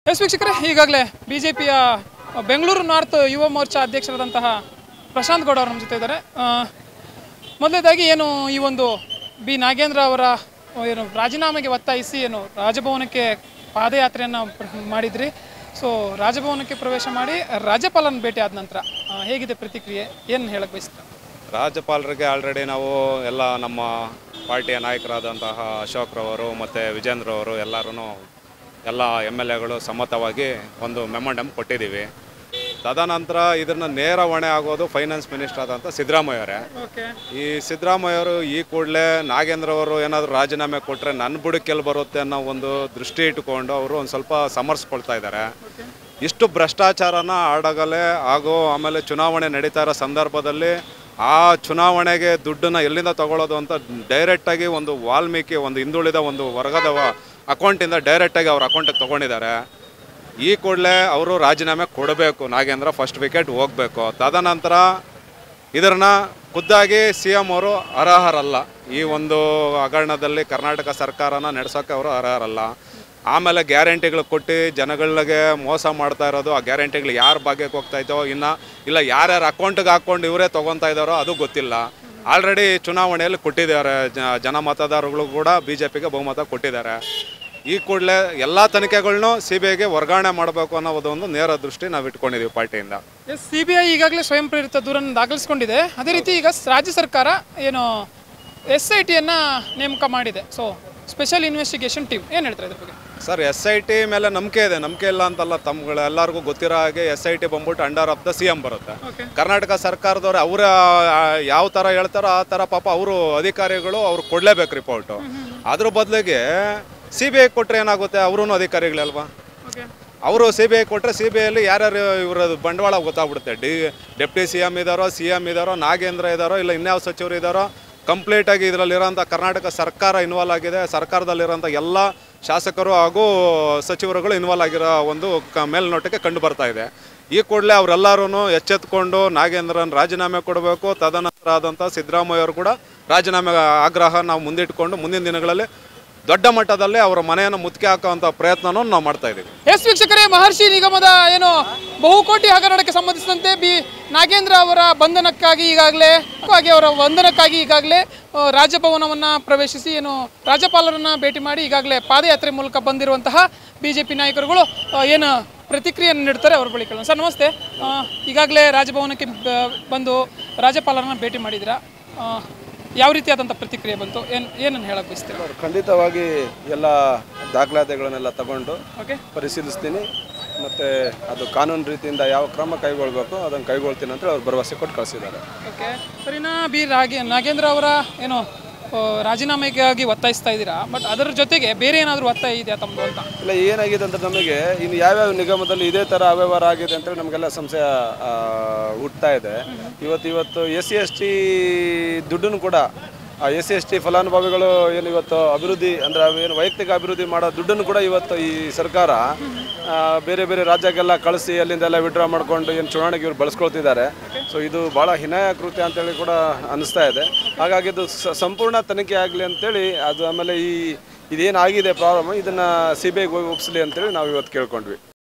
S ವೀಕ್ಷಕರೇ ಈಗಾಗಲೇ B J ಪಿಯ ಬೆಂಗಳೂರು ನಾರ್ತ್ ಯುವ ಮೋರ್ಚಾ ಅಧ್ಯಕ್ಷರಾದಂತಹ ಪ್ರಶಾಂತ್ ಗೌಡ ಅವರು ನಮ್ಮ ಜೊತೆ ಇದ್ದಾರೆ ಮೊದಲನೇದಾಗಿ ಏನು ಈ ಒಂದು ಬಿ ನಾಗೇಂದ್ರ ಅವರ ಏನು ರಾಜೀನಾಮೆಗೆ ಒತ್ತಾಯಿಸಿ ಏನು ರಾಜಭವನಕ್ಕೆ ಪಾದಯಾತ್ರೆಯನ್ನು ಪ್ರ- ಮಾಡಿದ್ರಿ ಸೊ ರಾಜಭವನಕ್ಕೆ ಪ್ರವೇಶ ಮಾಡಿ ರಾಜ್ಯಪಾಲನ ಭೇಟಿ ಆದ ನಂತರ ಆ, ಹೇಗಿದೆ ಪ್ರತಿಕ್ರಿಯೆ ಏನು ಹೇಳಕ್ಕೆ ಬಯಸ್ತಾರೆ ರಾಜ್ಯಪಾಲರಿಗೆ ಆಲ್ರೆಡಿ ನಾವು ಎಲ್ಲ ನಮ್ಮ ಪಾರ್ಟಿಯ ನಾಯಕರಾದಂತಹ ಅಶೋಕ್ ರವರು ಮತ್ತು ವಿಜೇಂದ್ರ ಅವರು ಎಲ್ಲರೂ ಎಲ್ಲ ಎಮ್ ಎಲ್ ಎಗಳು ಸಮ್ಮತವಾಗಿ ಒಂದು ಮೆಮೊಂಡಮ್ ಕೊಟ್ಟಿದ್ದೀವಿ ತದನಂತರ ಇದನ್ನು ನೇರ ಹೊಣೆ ಆಗೋದು ಫೈನಾನ್ಸ್ ಮಿನಿಸ್ಟರ್ ಆದಂಥ ಸಿದ್ದರಾಮಯ್ಯವರೇ ಓಕೆ ಈ ಸಿದ್ದರಾಮಯ್ಯವರು ಈ ಕೂಡಲೇ ನಾಗೇಂದ್ರ ಅವರು ಏನಾದರೂ ರಾಜೀನಾಮೆ ಕೊಟ್ಟರೆ ನನ್ನ ಬುಡಕ್ಕೆಲ್ಲಿ ಬರುತ್ತೆ ಅನ್ನೋ ಒಂದು ದೃಷ್ಟಿ ಇಟ್ಟುಕೊಂಡು ಅವರು ಒಂದು ಸ್ವಲ್ಪ ಸಮರ್ಸ್ಕೊಳ್ತಾ ಇದ್ದಾರೆ ಇಷ್ಟು ಭ್ರಷ್ಟಾಚಾರನ ಆಡಗಲೇ ಹಾಗೂ ಆಮೇಲೆ ಚುನಾವಣೆ ನಡೀತಾ ಇರೋ ಸಂದರ್ಭದಲ್ಲಿ ಆ ಚುನಾವಣೆಗೆ ದುಡ್ಡನ್ನ ಎಲ್ಲಿಂದ ತಗೊಳ್ಳೋದು ಅಂತ ಡೈರೆಕ್ಟಾಗಿ ಒಂದು ವಾಲ್ಮೀಕಿ ಒಂದು ಹಿಂದುಳಿದ ಒಂದು ವರ್ಗದ ಅಕೌಂಟಿಂದ ಡೈರೆಕ್ಟಾಗಿ ಅವ್ರ ಅಕೌಂಟಿಗೆ ತೊಗೊಂಡಿದ್ದಾರೆ ಈ ಕೂಡಲೇ ಅವರು ರಾಜೀನಾಮೆ ಕೊಡಬೇಕು ನಾಗೇಂದ್ರ ಫಸ್ಟ್ ವಿಕೆಟ್ ಹೋಗಬೇಕು ತದನಂತರ ಇದನ್ನ ಖುದ್ದಾಗಿ ಸಿ ಎಂ ಅವರು ಅರ್ಹರಲ್ಲ ಈ ಒಂದು ಹಗರಣದಲ್ಲಿ ಕರ್ನಾಟಕ ಸರ್ಕಾರನ ನಡೆಸೋಕೆ ಅವರು ಅರ್ಹರಲ್ಲ ಆಮೇಲೆ ಗ್ಯಾರಂಟಿಗಳು ಕೊಟ್ಟು ಜನಗಳಿಗೆ ಮೋಸ ಮಾಡ್ತಾ ಇರೋದು ಆ ಗ್ಯಾರಂಟಿಗಳು ಯಾರ ಭಾಗ್ಯಕ್ಕೆ ಹೋಗ್ತಾ ಇದ್ದೋ ಇನ್ನು ಇಲ್ಲ ಯಾರ್ಯಾರ ಅಕೌಂಟಿಗೆ ಹಾಕ್ಕೊಂಡು ಇವರೇ ತೊಗೊತಾ ಇದ್ದಾರೋ ಅದು ಗೊತ್ತಿಲ್ಲ ಆಲ್ರೆಡಿ ಚುನಾವಣೆಯಲ್ಲಿ ಕೊಟ್ಟಿದ್ದಾರೆ ಜ- ಜನ ಮತದಾರಗಳು ಕೂಡ ಬಿ ಜೆ ಪಿಗೆ ಬಹುಮತ ಕೊಟ್ಟಿದ್ದಾರೆ ಈ ಕೂಡಲೇ ಎಲ್ಲ ತನಿಖೆಗಳನ್ನೂ ಸಿ ಬಿ ಐಗೆ ವರ್ಗಾವಣೆ ಮಾಡಬೇಕು ಅನ್ನೋದು ಒಂದು ನೇರ ದೃಷ್ಟಿ ನಾವು ಇಟ್ಕೊಂಡಿದ್ದೀವಿ ಪಾರ್ಟಿಯಿಂದ ಎಸ್ ಸಿ ಬಿ ಐ ಈಗಾಗಲೇ ಸ್ವಯಂ ಪ್ರೇರಿತ ದೂರನ್ನು ದಾಖಲಿಸಿಕೊಂಡಿದೆ ಅದೇ ರೀತಿ ಈಗ ಸ್- ರಾಜ್ಯ ಸರ್ಕಾರ ಏನು ಎಸ್ ಐ ಟಿಯನ್ನು ನೇಮಕ ಮಾಡಿದೆ ಸೊ ಸ್ಪೆಷಲ್ ಇನ್ವೆಸ್ಟಿಗೇಷನ್ ಟೀಮ್ ಏನು ಹೇಳ್ತಾರೆ ಇದ್ರ ಬಗ್ಗೆ ಸರ್ ಎಸ್ ಐ ಟಿ ಮೇಲೆ ನಂಬಿಕೆ ಇದೆ ನಂಬಿಕೆ ಇಲ್ಲ ಅಂತಲ್ಲ ತಮ್ಗಳು ಎಲ್ಲರಿಗೂ ಗೊತ್ತಿರೋ ಹಾಗೆ ಎಸ್ ಐ ಟಿ ಬಂದ್ಬಿಟ್ಟು under of the C M ಬರುತ್ತೆ ಓಕೆ ಕರ್ನಾಟಕ ಸರ್ಕಾರದವ್ರು ಅವರ ಯಾವ ಥರ ಹೇಳ್ತಾರೋ ಆ ಥರ ಪಾಪ ಅವರು ಅಧಿಕಾರಿಗಳು ಅವ್ರು ಕೊಡಲೇಬೇಕು ರಿಪೋರ್ಟು ಅದ್ರ ಬದಲಿಗೆ ಸಿ ಬಿ ಐ ಕೊಟ್ಟರೆ ಏನಾಗುತ್ತೆ ಅವರೂ ಅಧಿಕಾರಿಗಳಲ್ವಾ ಓಕೆ ಅವರು ಸಿ ಬಿ ಐ ಕೊಟ್ಟರೆ ಸಿ ಬಿ ಐಲಿ ಯಾರ್ಯಾರು ಇವರ ಬಂಡವಾಳ ಗೊತ್ತಾಗ್ಬಿಡುತ್ತೆ ಡಿ ಡೆಪ್ಟಿ ಸಿ ಎಮ್ ಇದ್ದಾರೋ ಸಿ ಎಮ್ ಇದ್ದಾರೋ ನಾಗೇಂದ್ರ ಇದ್ದಾರೋ ಇಲ್ಲ ಇನ್ಯಾವ ಸಚಿವರು ಇದ್ದಾರೋ ಕಂಪ್ಲೀಟಾಗಿ ಇದರಲ್ಲಿರೋಂಥ ಕರ್ನಾಟಕ ಸರ್ಕಾರ ಇನ್ವಾಲ್ವ್ ಆಗಿದೆ ಸರ್ಕಾರದಲ್ಲಿರೋಂಥ ಎಲ್ಲ ಶಾಸಕರು ಹಾಗೂ ಸಚಿವರುಗಳು ಇನ್ವಾಲ್ವ್ ಆಗಿರೋ ಒಂದು ಕ ಮೇಲ್ನೋಟಕ್ಕೆ ಕಂಡು ಬರ್ತಾ ಇದೆ ಈ ಕೂಡಲೇ ಅವರೆಲ್ಲರೂ ಎಚ್ಚೆತ್ಕೊಂಡು ನಾಗೇಂದ್ರನ್ ರಾಜೀನಾಮೆ ಕೊಡಬೇಕು ತದನಂತರ ಆದಂಥ ಸಿದ್ದರಾಮಯ್ಯ ಅವರು ಕೂಡ ರಾಜೀನಾಮೆ ಆಗ್ರಹ ನಾವು ಮುಂದಿಟ್ಕೊಂಡು ಮುಂದಿನ ದಿನಗಳಲ್ಲಿ ದೊಡ್ಡ ಮಟ್ಟದಲ್ಲಿ ಅವರ ಮನೆಯನ್ನು ಮುತ್ತಿಗೆ ಹಾಕುವಂಥ ಪ್ರಯತ್ನನೂ ನಾವು ಮಾಡ್ತಾ ಇದ್ದೀವಿ ಎಸ್ ವೀಕ್ಷಕರೇ ಮಹರ್ಷಿ ನಿಗಮದ ಏನು ಬಹುಕೋಟಿ ಹಗರಣಕ್ಕೆ ಸಂಬಂಧಿಸಿದಂತೆ ಬಿ ನಾಗೇಂದ್ರ ಅವರ ಬಂಧನಕ್ಕಾಗಿ ಈಗಾಗಲೇ ಹಾಗೆ ಅವರ ಬಂಧನಕ್ಕಾಗಿ ಈಗಾಗಲೇ ಆ, ರಾಜಭವನವನ್ನು ಪ್ರವೇಶಿಸಿ ಏನು ರಾಜ್ಯಪಾಲರನ್ನ ಭೇಟಿ ಮಾಡಿ ಈಗಾಗಲೇ ಪಾದಯಾತ್ರೆ ಮೂಲಕ ಬಂದಿರುವಂತಹ ಬಿ ಜೆ ಪಿ ನಾಯಕರುಗಳು ಆ, ಏನು ಪ್ರತಿಕ್ರಿಯೆಯನ್ನು ನೀಡ್ತಾರೆ ಅವ್ರ ಬಳಿ ಕೇಳೋಣ ಸರ್ ನಮಸ್ತೆ ಆ, ಈಗಾಗಲೇ ರಾಜಭವನಕ್ಕೆ ಬ- ಬಂದು ರಾಜ್ಯಪಾಲರನ್ನ ಭೇಟಿ ಮಾಡಿದ್ದೀರಾ ಆ, ಯಾವ ರೀತಿಯಾದಂಥ ಪ್ರತಿಕ್ರಿಯೆ ಬಂತು ಏನು ಏನನ್ನು ಹೇಳಕ್ಕೆ ಬಯಸ್ತೀರಾ ಖಂಡಿತವಾಗಿ ಎಲ್ಲ ದಾಖಲಾತಿಗಳನ್ನೆಲ್ಲ ತಗೊಂಡು ಓಕೆ ಪರಿಶೀಲಿಸ್ತೀನಿ ಮತ್ತು ಅದು ಕಾನೂನು ರೀತಿಯಿಂದ ಯಾವ ಕ್ರಮ ಕೈಗೊಳ್ಬೇಕು ಅದನ್ನು ಕೈಗೊಳ್ತೀನಿ ಅಂತ ಅವ್ರು ಭರವಸೆ ಕೊಟ್ಟು ಕಳಿಸಿದ್ದಾರೆ ಓಕೆ ಸರಿನಾ ಬಿ ರಾಗಿ ನಾಗೇಂದ್ರ ಅವರ ಏನು ಆ, ರಾಜೀನಾಮೆಗಾಗಿ ಒತ್ತಾಯಿಸ್ತಾ ಇದ್ದೀರಾ ಬಟ್ ಅದರ ಜೊತೆಗೆ ಬೇರೆ ಏನಾದರೂ ಒತ್ತಾಯ ಇದೆಯಾ ತಮ್ಮದು ಅಂತ ಇಲ್ಲ ಏನಾಗಿದೆ ಅಂತ ನಮಗೆ ಇನ್ನು ಯಾವ್ಯಾವ ನಿಗಮದಲ್ಲಿ ಇದೇ ಥರ ಅವ್ಯವಹಾರ ಆಗಿದೆ ಅಂತೇಳಿ ನಮಗೆಲ್ಲ ಸಂಶಯ ಆ, ಹುಟ್ತಾ ಇದೆ ಇವತ್ತು ಇವತ್ತು ಎಸ್ ಸಿ ಎಸ್ ಟಿ ದುಡ್ಡನ್ನು ಕೂಡ ಆ ಎಸ್ ಸಿ ಎಸ್ ಟಿ ಫಲಾನುಭವಿಗಳು ಏನು ಇವತ್ತು ಅಭಿವೃದ್ಧಿ ಅಂದರೆ ಏನು ವೈಯಕ್ತಿಕ ಅಭಿವೃದ್ಧಿ ಮಾಡೋ ದುಡ್ಡನ್ನು ಕೂಡ ಇವತ್ತು ಈ ಸರ್ಕಾರ ಆ, ಬೇರೆ ಬೇರೆ ರಾಜ್ಯಕ್ಕೆಲ್ಲ ಕಳಿಸಿ ಅಲ್ಲಿಂದೆಲ್ಲ ವಿಡ್ರಾ ಮಾಡಿಕೊಂಡು ಏನು ಚುನಾವಣೆಗೆ ಇವ್ರು ಬಳಸ್ಕೊಳ್ತಿದ್ದಾರೆ ಸೊ ಇದು ಭಾಳ ಹಿನಾಯ ಕೃತ್ಯ ಅಂತೇಳಿ ಕೂಡ ಅನಿಸ್ತಾ ಇದೆ ಹಾಗಾಗಿ ಇದು ಸ- ಸಂಪೂರ್ಣ ತನಿಖೆ ಆಗಲಿ ಅಂತೇಳಿ ಅದು ಆಮೇಲೆ ಈ ಇದೇನಾಗಿದೆ ಪ್ರಾಬ್ಲಮ್ ಇದನ್ನು ಸಿ ಬಿ ಐಗೆ ಹೋಗಿ ಒಪ್ಪಿಸಲಿ ಅಂತೇಳಿ ನಾವು ಇವತ್ತು ಕೇಳ್ಕೊಂಡ್ವಿ